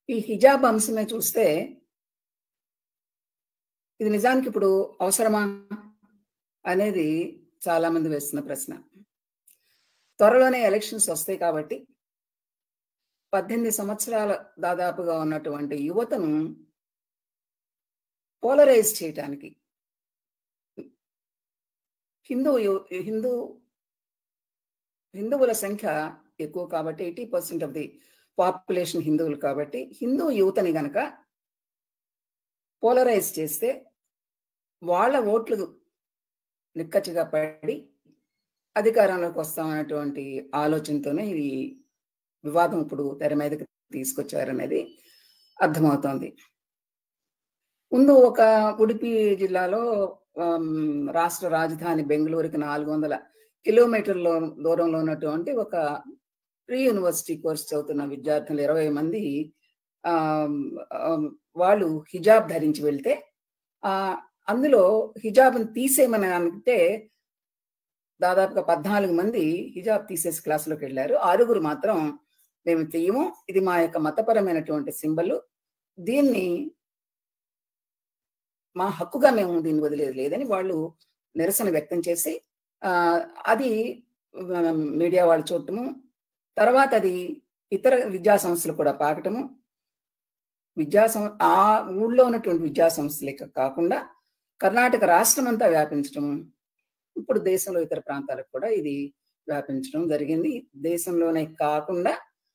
ఈ హిజాబ్ అంశమే చూస్తే ఇది నిజానికి ఇప్పుడు అవసరమా అనేది చాలా మంది వేస్తున్న ప్రశ్న త్వరలోనే ఎలక్షన్స్ వస్తాయి కాబట్టి పద్దెనిమిది సంవత్సరాల దాదాపుగా ఉన్నటువంటి యువతను పోలరైజ్ చేయటానికి హిందూ యు- హిందూ హిందువుల సంఖ్య ఎక్కువ కాబట్టి eighty percent of the population హిందువులు కాబట్టి హిందూ యువతని గనక పోలరైజ్ చేస్తే వాళ్ళ ఓట్లు నిక్కచ్చిగా పడి అధికారంలోకి వస్తామన్నటువంటి ఆలోచనతోనే ఈ వివాదం ఇప్పుడు తెర మీదకి తీసుకొచ్చారనేది అర్థమవుతోంది ముందు ఒక ఉడిపి జిల్లాలో ఆమ్, రాష్ట్ర రాజధాని బెంగళూరుకి నాలుగు వందల కిలోమీటర్ల దూరంలో ఉన్నటువంటి ఒక ప్రీ యూనివర్సిటీ కోర్స్ చదువుతున్న విద్యార్థులు ఇరవై మంది ఆమ్, ఆమ్, వాళ్ళు హిజాబ్ ధరించి వెళ్తే ఆ అందులో హిజాబ్ని తీసేయమని అంటే దాదాపుగా పద్నాలుగు మంది హిజాబ్ తీసేసి క్లాసులోకి వెళ్ళారు ఆరుగురు మాత్రం మేము తీయము ఇది మా యొక్క మతపరమైనటువంటి సింబల్ దీన్ని మా హక్కుగా మేము దీన్ని వదిలేదు లేదని వాళ్ళు నిరసన వ్యక్తం చేసి ఆ, అది ఆ, మీడియా వాళ్ళు చూడటము తర్వాత అది ఇతర విద్యా సంస్థలు కూడా పాకటము విద్యా సం ఆ ఊళ్ళో ఉన్నటువంటి విద్యా సంస్థలే కాకుండా కర్ణాటక రాష్ట్రం అంతా వ్యాపించటము ఇప్పుడు దేశంలో ఇతర ప్రాంతాలకు కూడా ఇది వ్యాపించడం జరిగింది దేశంలోనే కాకుండా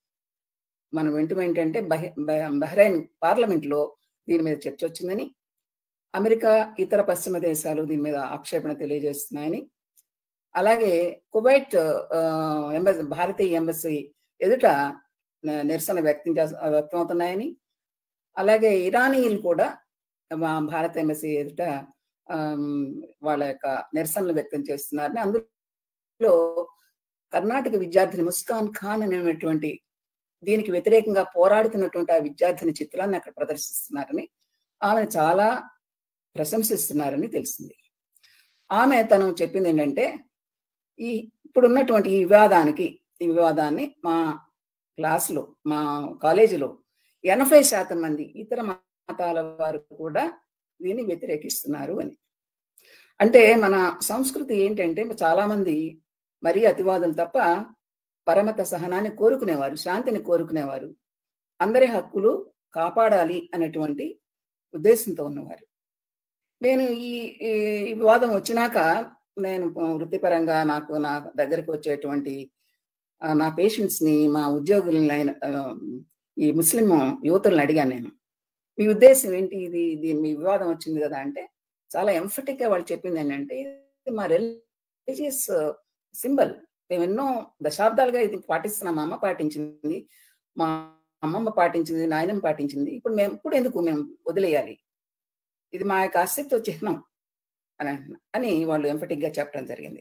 మనం వింటం ఏంటంటే బహి బహ- బహ్రెయిన్ పార్లమెంట్ లో దీని మీద చర్చ వచ్చిందని అమెరికా ఇతర పశ్చిమ దేశాలు దీని మీద ఆక్షేపణ తెలియజేస్తున్నాయని అలాగే కువైట్ ఆ, ఎంబసీ భారతీయ ఎంబసీ ఎదుట న- నిరసన వ్యక్తం చేస్త వ్యక్తం అవుతున్నాయని అలాగే ఇరానీయులు కూడా మా భారత ఎంబసీ ఎదుట ఆమ్, వాళ్ళ యొక్క నిరసనలు వ్యక్తం చేస్తున్నారని అందులో కర్ణాటక విద్యార్థిని ముస్కాన్ ఖాన్ అనేటువంటి దీనికి వ్యతిరేకంగా పోరాడుతున్నటువంటి ఆ విద్యార్థిని చిత్రాన్ని అక్కడ ప్రదర్శిస్తున్నారని ఆమె చాలా ప్రశంసిస్తున్నారని తెలిసింది ఆమె తను చెప్పింది ఏంటంటే ఈ ఇప్పుడున్నటువంటి ఈ వివాదానికి ఈ వివాదాన్ని మా క్లాసులో మా కాలేజీలో ఎనభై శాతం మంది ఇతర మతాల వారు కూడా దీన్ని వ్యతిరేకిస్తున్నారు అని అంటే మన సంస్కృతి ఏంటంటే చాలా మంది మరీ అతివాదులు తప్ప పరమత సహనాన్ని కోరుకునేవారు శాంతిని కోరుకునేవారు అందరి హక్కులు కాపాడాలి అనేటువంటి ఉద్దేశంతో ఉన్నవారు నేను ఈ ఈ వివాదం వచ్చినాక నేను వృత్తిపరంగా నాకు నా దగ్గరికి వచ్చేటువంటి ఆ, నా పేషెంట్స్ ని మా ఉద్యోగులని ఆయన, ఆ, ఈ ముస్లిం యువతులను అడిగాను నేను మీ ఉద్దేశం ఏంటి ఇది దీని మీ వివాదం వచ్చింది కదా అంటే చాలా ఎంఫటిక్ గా వాళ్ళు చెప్పింది ఏంటంటే ఇది మా రిలీజియస్ సింబల్ మేము ఎన్నో దశాబ్దాలుగా ఇది పాటిస్తున్నాం మా అమ్మ పాటించింది మా అమ్మమ్మ పాటించింది నాయనమ్మ పాటించింది ఇప్పుడు మేము ఇప్పుడు ఎందుకు మేము వదిలేయాలి ఇది మా యొక్క అస్తిత్వ చిహ్నం అని అంటున్నా అని వాళ్ళు ఎంఫటిక్ గా చెప్పడం జరిగింది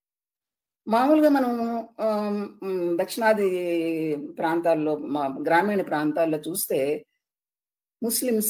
మామూలుగా మనం ఆమ్, ఉమ్, దక్షిణాది ప్రాంతాల్లో మా గ్రామీణ ప్రాంతాల్లో చూస్తే ముస్లిమ్స్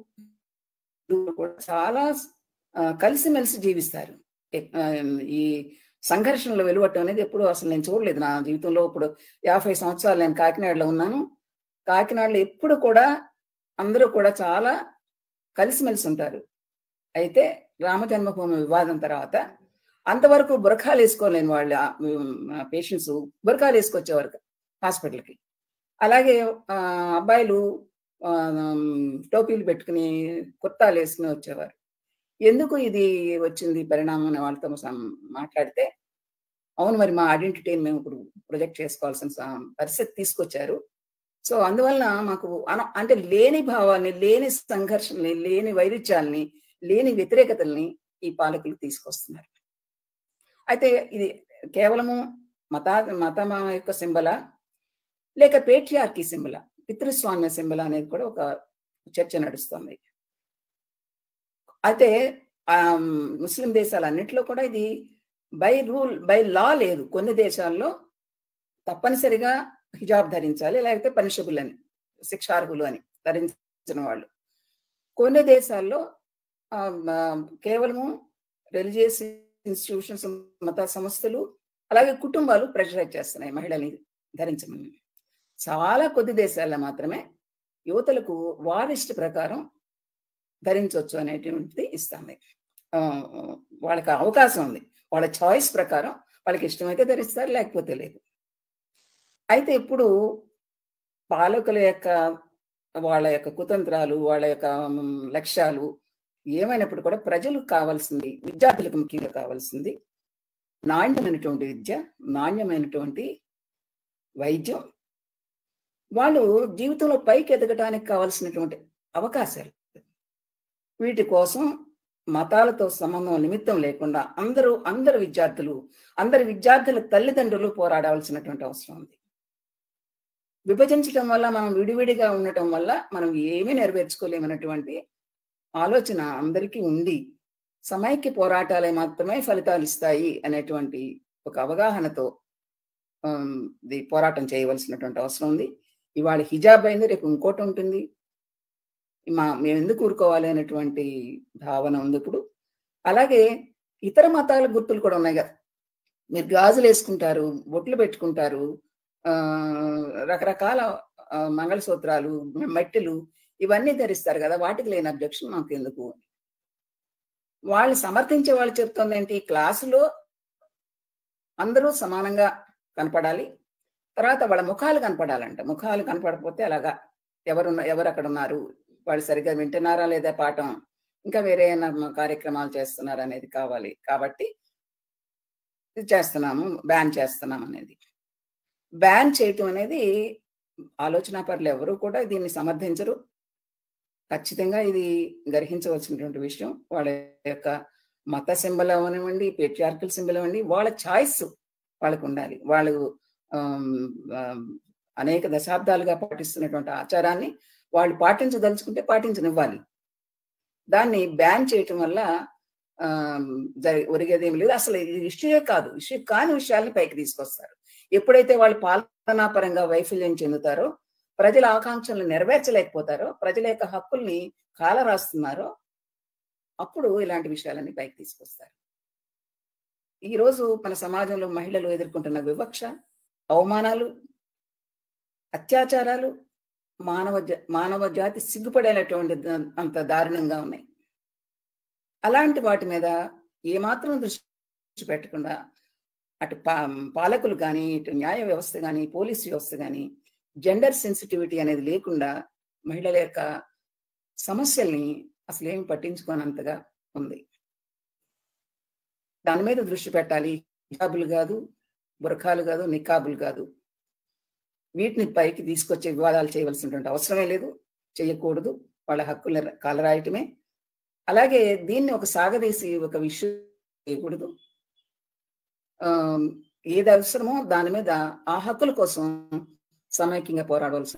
కూడా చాలా ఆ, కలిసిమెలిసి జీవిస్తారు ఎ- ఆ, ఈ సంఘర్షణలు వెలువట్టం అనేది ఎప్పుడు అసలు నేను చూడలేదు నా జీవితంలో ఇప్పుడు యాభై సంవత్సరాలు నేను కాకినాడలో ఉన్నాను కాకినాడలో ఎప్పుడు కూడా అందరూ కూడా చాలా కలిసిమెలిసి ఉంటారు అయితే రామ జన్మభూమి వివాదం తర్వాత అంతవరకు బురఖాలు వేసుకోలేని వాళ్ళు పేషెంట్స్ బురఖాలు వేసుకొచ్చేవారు హాస్పిటల్కి అలాగే ఆ, అబ్బాయిలు ఆ, టోపీలు పెట్టుకుని కుర్తాలు వేసుకుని వచ్చేవారు ఎందుకు ఇది వచ్చింది పరిణామం అని వాళ్ళతో సం- మాట్లాడితే అవును మరి మా ఐడెంటిటీని మేము ఇప్పుడు ప్రొజెక్ట్ చేసుకోవాల్సిన స- పరిస్థితి తీసుకొచ్చారు సో అందువలన మాకు అన- అంటే లేని భావాల్ని లేని సంఘర్షణని లేని వైరుధ్యాల్ని లేని వ్యతిరేకతల్ని ఈ పాలకులు తీసుకొస్తున్నారు అయితే ఇది కేవలము మత మతం యొక్క సింబలా లేక పేట్రియార్కీ సింబలా పితృస్వామ్య సింబల్ అనేది కూడా ఒక చర్చ నడుస్తుంది అయితే ఆ, ముస్లిం దేశాలన్నింటిలో కూడా ఇది బై రూల్ బై లా లేదు కొన్ని దేశాల్లో తప్పనిసరిగా హిజాబ్ ధరించాలి లేకపోతే పనిషబుల్ అని శిక్షార్హులు అని ధరించిన వాళ్ళు కొన్ని దేశాల్లో ఆ, ఆ, కేవలము రిలీజియస్ ఇన్స్టిట్యూషన్స్ మత సంస్థలు అలాగే కుటుంబాలు ప్రెషరైజ్ చేస్తున్నాయి మహిళల్ని ధరించమని చాలా కొద్ది దేశాల్లో మాత్రమే యువతలకు వారిష్ట ప్రకారం ధరించవచ్చు అనేటువంటిది ఇస్తుంది ఆ, వాళ్ళకి అవకాశం ఉంది వాళ్ళ చాయిస్ ప్రకారం వాళ్ళకి ఇష్టమైతే ధరిస్తారు లేకపోతే లేదు అయితే ఇప్పుడు పాలకుల యొక్క వాళ్ళ యొక్క కుతంత్రాలు వాళ్ళ యొక్క మ్, లక్ష్యాలు ఏమైనప్పుడు కూడా ప్రజలకు కావాల్సింది విద్యార్థులకు ముఖ్యంగా కావాల్సింది నాణ్యమైనటువంటి విద్య నాణ్యమైనటువంటి వైద్యం వాళ్ళు జీవితంలో పైకి ఎదగడానికి కావాల్సినటువంటి అవకాశాలు వీటి కోసం మతాలతో సంబంధం నిమిత్తం లేకుండా అందరూ అందరు విద్యార్థులు అందరి విద్యార్థుల తల్లిదండ్రులు పోరాడాల్సినటువంటి అవసరం ఉంది విభజించడం వల్ల మనం విడివిడిగా ఉండటం వల్ల మనం ఏమీ నెరవేర్చుకోలేమన్నటువంటి ఆలోచన అందరికీ ఉండి సమైక్య పోరాటాలే మాత్రమే ఫలితాలు ఇస్తాయి అనేటువంటి ఒక అవగాహనతో ఆమ్, ఇది పోరాటం చేయవలసినటువంటి అవసరం ఉంది ఇవాళ హిజాబ్ అయింది రేపు ఇంకోటి ఉంటుంది మా మేము ఎందుకు ఊరుకోవాలి అనేటువంటి భావన ఉంది ఇప్పుడు అలాగే ఇతర మతాల గుర్తులు కూడా ఉన్నాయి కదా మీరు గాజులు వేసుకుంటారు బొట్లు పెట్టుకుంటారు ఆ రకరకాల ఆ, మంగళసూత్రాలు మట్టెలు ఇవన్నీ ధరిస్తారు కదా వాటికి లేని అబ్జెక్షన్ మాకు ఎందుకు వాళ్ళు సమర్థించే వాళ్ళు చెప్తుంది ఏంటి క్లాసులో అందరూ సమానంగా కనపడాలి తర్వాత వాళ్ళ ముఖాలు కనపడాలంట ముఖాలు కనపడకపోతే అలాగా ఎవరున్న ఎవరు అక్కడ ఉన్నారు వాళ్ళు సరిగ్గా వింటున్నారా లేదా పాఠం ఇంకా వేరే ఏమైనా కార్యక్రమాలు చేస్తున్నారా అనేది కావాలి కాబట్టి ఇది చేస్తున్నాము బ్యాన్ చేస్తున్నాం అనేది బ్యాన్ చేయటం అనేది ఆలోచన పరులు ఎవరు కూడా దీన్ని సమర్థించరు ఖచ్చితంగా ఇది గ్రహించవలసినటువంటి విషయం వాళ్ళ యొక్క మత సింబల్ అవనివ్వండి పేట్రియార్కల్ సింబల్ అవ్వండి వాళ్ళ చాయిస్ వాళ్ళకు ఉండాలి వాళ్ళు ఆమ్, ఆమ్, అనేక దశాబ్దాలుగా పాటిస్తున్నటువంటి ఆచారాన్ని వాళ్ళు పాటించదలుచుకుంటే పాటించనివ్వాలి దాన్ని బ్యాన్ చేయటం వల్ల ఆమ్, జరి- ఒరిగేదేం లేదు అసలు ఇది ఇష్యూయే కాదు ఇష్యూ కాని విషయాల్ని పైకి తీసుకొస్తారు ఎప్పుడైతే వాళ్ళు పాలనాపరంగా వైఫల్యం చెందుతారో ప్రజల ఆకాంక్షలను నెరవేర్చలేకపోతారో ప్రజల యొక్క హక్కుల్ని కాలరాస్తున్నారో అప్పుడు ఇలాంటి విషయాలన్నీ పైకి తీసుకొస్తారు ఈ రోజు మన సమాజంలో మహిళలు ఎదుర్కొంటున్న వివక్ష అవమానాలు అత్యాచారాలు మానవ జా- మానవ జాతి సిగ్గుపడేటటువంటి ద- అంత దారుణంగా ఉన్నాయి అలాంటి వాటి మీద ఏమాత్రం దృష్టి పెట్టకుండా అటు పా పాలకులు కానీ ఇటు న్యాయ వ్యవస్థ కానీ పోలీస్ వ్యవస్థ కానీ జెండర్ సెన్సిటివిటీ అనేది లేకుండా మహిళల యొక్క సమస్యల్ని అసలు ఏమి పట్టించుకోనంతగా ఉంది దాని మీద దృష్టి పెట్టాలి హిజాబులు కాదు బురఖాలు కాదు నికాబులు కాదు వీటిని పైకి తీసుకొచ్చే వివాదాలు చేయవలసినటువంటి అవసరమే లేదు చేయకూడదు వాళ్ళ హక్కుల కాలరాయటమే అలాగే దీన్ని ఒక సాగదీసి ఒక విషయం చేయకూడదు ఆ, ఏది అవసరమో దాని మీద ఆ హక్కుల కోసం సమైక్యంగా పోరాడవలసి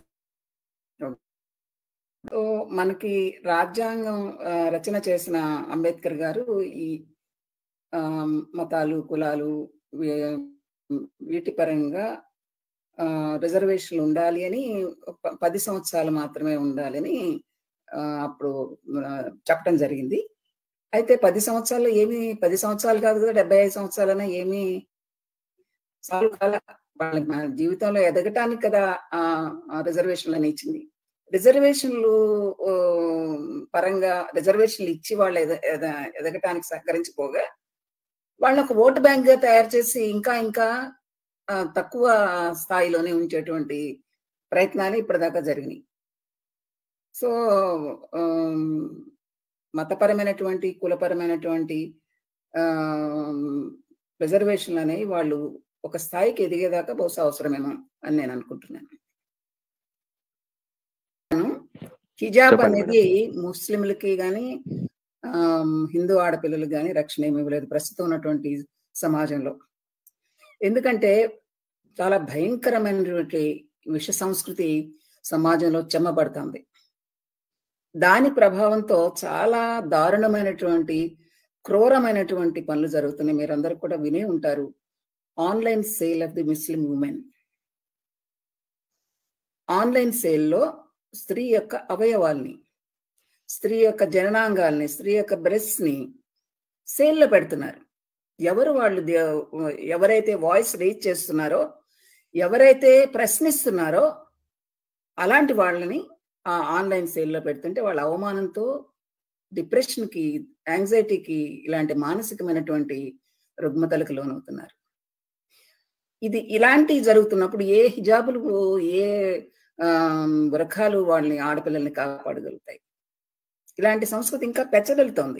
సో మనకి రాజ్యాంగం ఆ, రచన చేసిన అంబేద్కర్ గారు ఈ ఆ, మతాలు కులాలు వీ- వీటి పరంగా రిజర్వేషన్లు ఉండాలి అని ప- పది సంవత్సరాలు మాత్రమే ఉండాలని ఆ, అప్పుడు ఆ, చెప్పడం జరిగింది అయితే పది సంవత్సరాలు ఏమి పది సంవత్సరాలు కాదు కదా డెబ్బై ఐదు సంవత్సరాలైనా ఏమి సాల్వ్ కాల వాళ్ళ మన జీవితంలో ఎదగటానికి కదా ఆ రిజర్వేషన్లు అని ఇచ్చింది రిజర్వేషన్లు ఓ, పరంగా రిజర్వేషన్లు ఇచ్చి వాళ్ళు ఎద ఎద- ఎదగటానికి సహకరించిపోగా వాళ్ళని ఒక ఓటు బ్యాంక్ గా తయారు చేసి ఇంకా ఇంకా ఆ, తక్కువ స్థాయిలోనే ఉంచేటువంటి ప్రయత్నాలు ఇప్పటిదాకా జరిగినాయి సో ఆమ్, మతపరమైనటువంటి కులపరమైనటువంటి రిజర్వేషన్లు అనేవి వాళ్ళు ఒక స్థాయికి ఎదిగేదాకా బహుశా అవసరమేమో అని నేను అనుకుంటున్నాను హిజాబ్ చెప్పండి అనేది ముస్లింలకి గాని ఆమ్, హిందూ ఆడపిల్లలకు గాని రక్షణ ఏమి ఇవ్వలేదు ప్రస్తుతం ఉన్నటువంటి సమాజంలో ఎందుకంటే చాలా భయంకరమైనటువంటి విష సంస్కృతి సమాజంలో చెమ్మబడుతుంది దాని ప్రభావంతో చాలా దారుణమైనటువంటి క్రూరమైనటువంటి పనులు జరుగుతున్నాయి మీరందరూ కూడా వినే ఉంటారు online sale of the Muslim women online సేల్లో స్త్రీ యొక్క అవయవాల్ని స్త్రీ యొక్క జననాంగాల్ని స్త్రీ యొక్క బ్రెస్ట్ ని సేల్లో పెడుతున్నారు ఎవరు వాళ్ళు దే- ఎవరైతే వాయిస్ రేజ్ చేస్తున్నారో ఎవరైతే ప్రశ్నిస్తున్నారో అలాంటి వాళ్ళని ఆ ఆన్లైన్ సేల్లో పెడుతుంటే వాళ్ళ అవమానంతో డిప్రెషన్కి యాంగ్జైటీకి ఇలాంటి మానసికమైనటువంటి రుగ్మతలకు లోనవుతున్నారు ఇది ఇలాంటివి జరుగుతున్నప్పుడు ఏ హిజాబులు ఏ వృఖాలు వాళ్ళని ఆడపిల్లల్ని కాపాడగలుగుతాయి ఇలాంటి సంస్కృతి ఇంకా పెచ్చగలుగుతోంది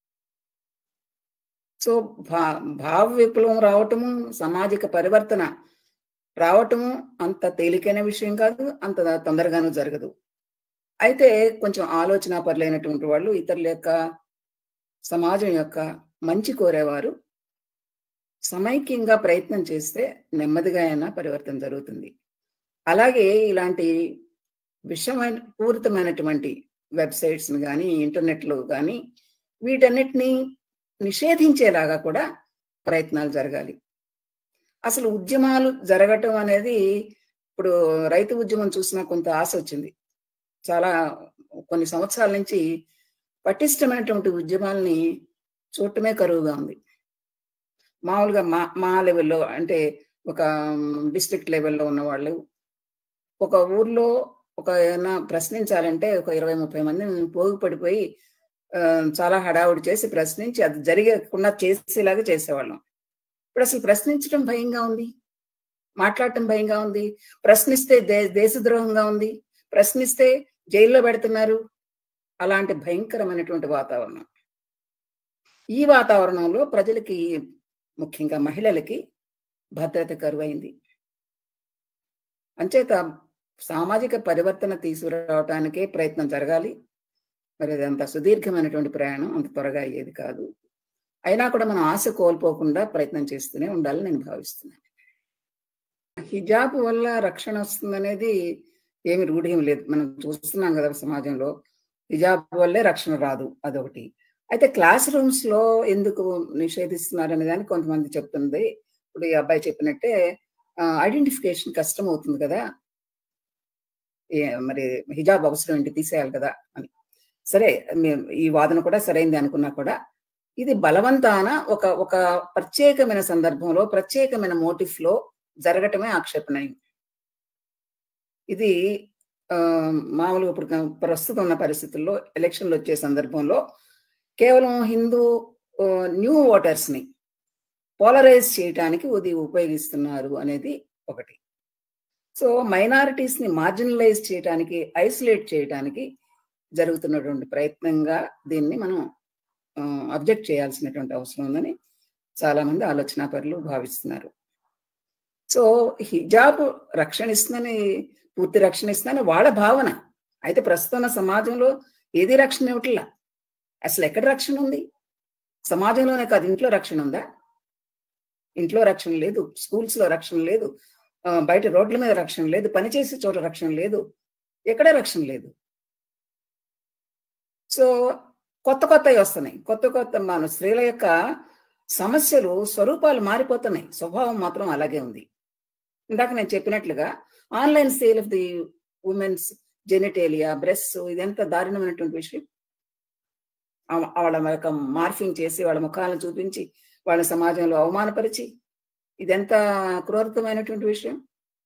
సో భా భావ విప్లవం రావటము సామాజిక పరివర్తన రావటము అంత తేలికైన విషయం కాదు అంత తొందరగానూ జరగదు అయితే కొంచెం ఆలోచన పరులైనటువంటి వాళ్ళు ఇతరుల యొక్క సమాజం యొక్క మంచి కోరేవారు సమైక్యంగా ప్రయత్నం చేస్తే నెమ్మదిగా అయినా పరివర్తన జరుగుతుంది అలాగే ఇలాంటి విషమైన పూరితమైనటువంటి వెబ్సైట్స్ని కానీ ఇంటర్నెట్లో కానీ వీటన్నిటినీ నిషేధించేలాగా కూడా ప్రయత్నాలు జరగాలి అసలు ఉద్యమాలు జరగటం అనేది ఇప్పుడు రైతు ఉద్యమం చూసినా కొంత ఆశ వచ్చింది చాలా కొన్ని సంవత్సరాల నుంచి పటిష్టమైనటువంటి ఉద్యమాలని చూడటమే కరువుగా ఉంది మామూలుగా మా మా లెవెల్లో అంటే ఒక డిస్ట్రిక్ట్ లెవెల్లో ఉన్న వాళ్ళు ఒక ఊర్లో ఒక ఏమైనా ప్రశ్నించాలంటే ఒక ఇరవై ముప్పై మంది పోగు పడిపోయి చాలా హడావుడి చేసి ప్రశ్నించి అది జరిగకుండా చేసేలాగా చేసేవాళ్ళం ఇప్పుడు అసలు ప్రశ్నించడం భయంగా ఉంది మాట్లాడటం భయంగా ఉంది ప్రశ్నిస్తే దే దేశద్రోహంగా ఉంది ప్రశ్నిస్తే జైల్లో పెడుతున్నారు అలాంటి భయంకరమైనటువంటి వాతావరణం ఈ వాతావరణంలో ప్రజలకి ముఖ్యంగా మహిళలకి భద్రత కరువైంది అంచేత సామాజిక పరివర్తన తీసుకురావటానికే ప్రయత్నం జరగాలి మరి అది అంత సుదీర్ఘమైనటువంటి ప్రయాణం అంత త్వరగా అయ్యేది కాదు అయినా కూడా మనం ఆశ కోల్పోకుండా ప్రయత్నం చేస్తూనే ఉండాలని నేను భావిస్తున్నాను హిజాబ్ వల్ల రక్షణ వస్తుందనేది ఏమి రూఢ్యం లేదు మనం చూస్తున్నాం కదా సమాజంలో హిజాబ్ వల్లే రక్షణ రాదు అదొకటి అయితే క్లాస్ రూమ్స్ లో ఎందుకు నిషేధిస్తున్నారు అనే దానికి కొంతమంది చెప్తుంది ఇప్పుడు ఈ అబ్బాయి చెప్పినట్టే ఐడెంటిఫికేషన్ కష్టం అవుతుంది కదా మరి హిజాబ్ అవసరం ఏంటి తీసేయాలి కదా అని సరే ఈ వాదన కూడా సరైంది అనుకున్నా కూడా ఇది బలవంతాన ఒక ఒక ప్రత్యేకమైన సందర్భంలో ప్రత్యేకమైన మోటిఫ్ లో జరగటమే ఆక్షేపణయం ఇది మామూలుగా ఇప్పుడు ప్రస్తుతం ఉన్న పరిస్థితుల్లో ఎలక్షన్లు వచ్చే సందర్భంలో కేవలం హిందూ న్యూ ఓటర్స్ ని పోలరైజ్ చేయడానికి ఇది ఉపయోగిస్తున్నారు అనేది ఒకటి సో మైనారిటీస్ ని మార్జినలైజ్ చేయడానికి ఐసోలేట్ చేయడానికి జరుగుతున్నటువంటి ప్రయత్నంగా దీన్ని మనం అబ్జెక్ట్ చేయాల్సినటువంటి అవసరం ఉందని చాలా మంది ఆలోచన పరులు భావిస్తున్నారు సో హిజాబ్ రక్షణ ఇస్తుందని పూర్తి రక్షణ ఇస్తుందని వాళ్ళ భావన అయితే ప్రస్తుతం సమాజంలో ఏది రక్షణ ఇవ్వట్లా అసలు ఎక్కడ రక్షణ ఉంది సమాజంలోనే కాదు ఇంట్లో రక్షణ ఉందా ఇంట్లో రక్షణ లేదు స్కూల్స్ లో రక్షణ లేదు బయట రోడ్ల మీద రక్షణ లేదు పనిచేసే చోట రక్షణ లేదు ఎక్కడ రక్షణ లేదు సో కొత్త కొత్తవి వస్తున్నాయి కొత్త కొత్త మన స్త్రీల యొక్క సమస్యలు స్వరూపాలు మారిపోతున్నాయి స్వభావం మాత్రం అలాగే ఉంది ఇందాక నేను చెప్పినట్లుగా online sale of the women's genitalia breast ఇదంతా దారుణమైనటువంటి విషయం వాళ్ళ యొక్క మార్ఫింగ్ చేసి వాళ్ళ ముఖాలను చూపించి వాళ్ళ సమాజంలో అవమానపరిచి ఇదెంత క్రూరతమైనటువంటి విషయం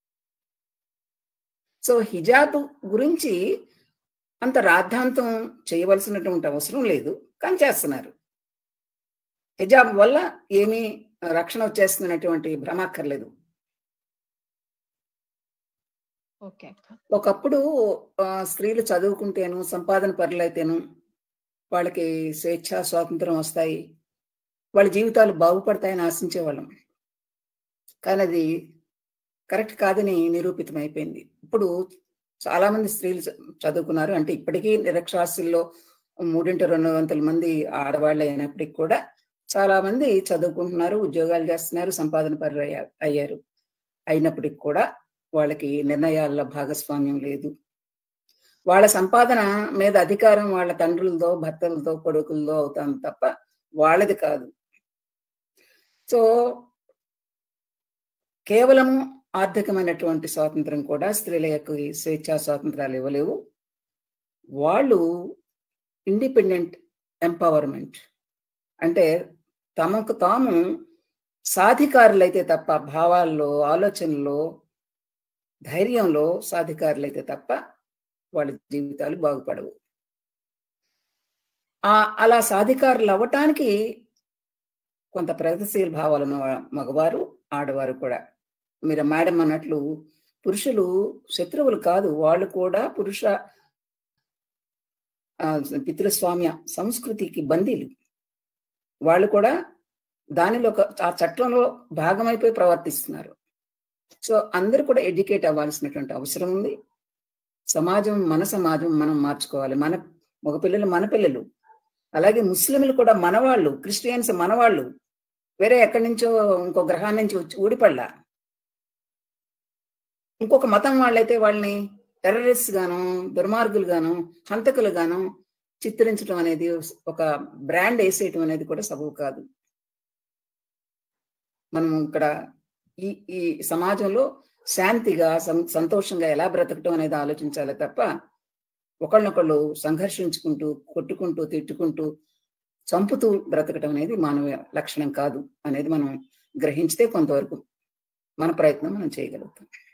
సో హిజాబ్ గురించి అంత రాద్ధాంతం చేయవలసినటువంటి అవసరం లేదు కానీ చేస్తున్నారు హిజాబ్ వల్ల ఏమీ రక్షణ వచ్చేస్తున్నటువంటి భ్రమక్కర్లేదు ఒకప్పుడు స్త్రీలు చదువుకుంటేను సంపాదన పరులైతేను వాళ్ళకి స్వేచ్ఛ స్వాతంత్రం వస్తాయి వాళ్ళ జీవితాలు బాగుపడతాయని ఆశించేవాళ్ళం కానీ అది కరెక్ట్ కాదని నిరూపితం అయిపోయింది ఇప్పుడు చాలా మంది స్త్రీలు చదువుకున్నారు అంటే ఇప్పటికీ నిరక్షరాస్యుల్లో మూడింటి రెండు వందల మంది ఆడవాళ్ళు అయినప్పటికీ కూడా చాలా మంది చదువుకుంటున్నారు ఉద్యోగాలు చేస్తున్నారు సంపాదన పరు అయ్యారు అయినప్పటికీ కూడా వాళ్ళకి నిర్ణయాల్లో భాగస్వామ్యం లేదు వాళ్ళ సంపాదన మీద అధికారం వాళ్ళ తండ్రులతో భర్తలతో కొడుకులతో అవుతాం తప్ప వాళ్ళది కాదు సో కేవలం ఆర్థికమైనటువంటి స్వాతంత్రం కూడా స్త్రీల యొక్క స్వేచ్ఛా స్వాతంత్రాలు ఇవ్వలేవు వాళ్ళు ఇండిపెండెంట్ ఎంపవర్మెంట్ అంటే తమకు తాము సాధికారులైతే తప్ప భావాల్లో ఆలోచనలో ధైర్యంలో సాధికారులైతే తప్ప వాళ్ళ జీవితాలు బాగుపడవు ఆ అలా సాధికారులు అవ్వటానికి కొంత ప్రగతిశీల భావాలను మగవారు ఆడవారు కూడా మీరు మేడం అన్నట్లు పురుషులు శత్రువులు కాదు వాళ్ళు కూడా పురుష ఆ, పితృస్వామ్య సంస్కృతికి బందీలు వాళ్ళు కూడా దానిలో ఒక ఆ చట్టంలో భాగమైపోయి ప్రవర్తిస్తున్నారు సో అందరూ కూడా ఎడ్యుకేట్ అవ్వాల్సినటువంటి అవసరం ఉంది సమాజం మన సమాజం మనం మార్చుకోవాలి మన మగపిల్లలు మన పిల్లలు అలాగే ముస్లింలు కూడా మనవాళ్ళు క్రిస్టియన్స్ మనవాళ్ళు వేరే ఎక్కడి నుంచో ఇంకో గ్రహాన్ని నుంచి వచ్చి ఊడిపడ్డా ఇంకొక మతం వాళ్ళైతే వాళ్ళని టెర్రరిస్ట్ గాను దుర్మార్గులు గాను హంతకులు గాను చిత్రించడం అనేది ఒక బ్రాండ్ వేసేయటం అనేది కూడా సబబు కాదు మనం ఇక్కడ ఈ ఈ సమాజంలో శాంతిగా సం- సంతోషంగా ఎలా బ్రతకటం అనేది ఆలోచించాలి తప్ప ఒకళ్ళనొకళ్ళు సంఘర్షించుకుంటూ కొట్టుకుంటూ తిట్టుకుంటూ చంపుతూ బ్రతకటం అనేది మానవ లక్షణం కాదు అనేది మనం గ్రహించితే కొంతవరకు మన ప్రయత్నం మనం చేయగలుగుతాం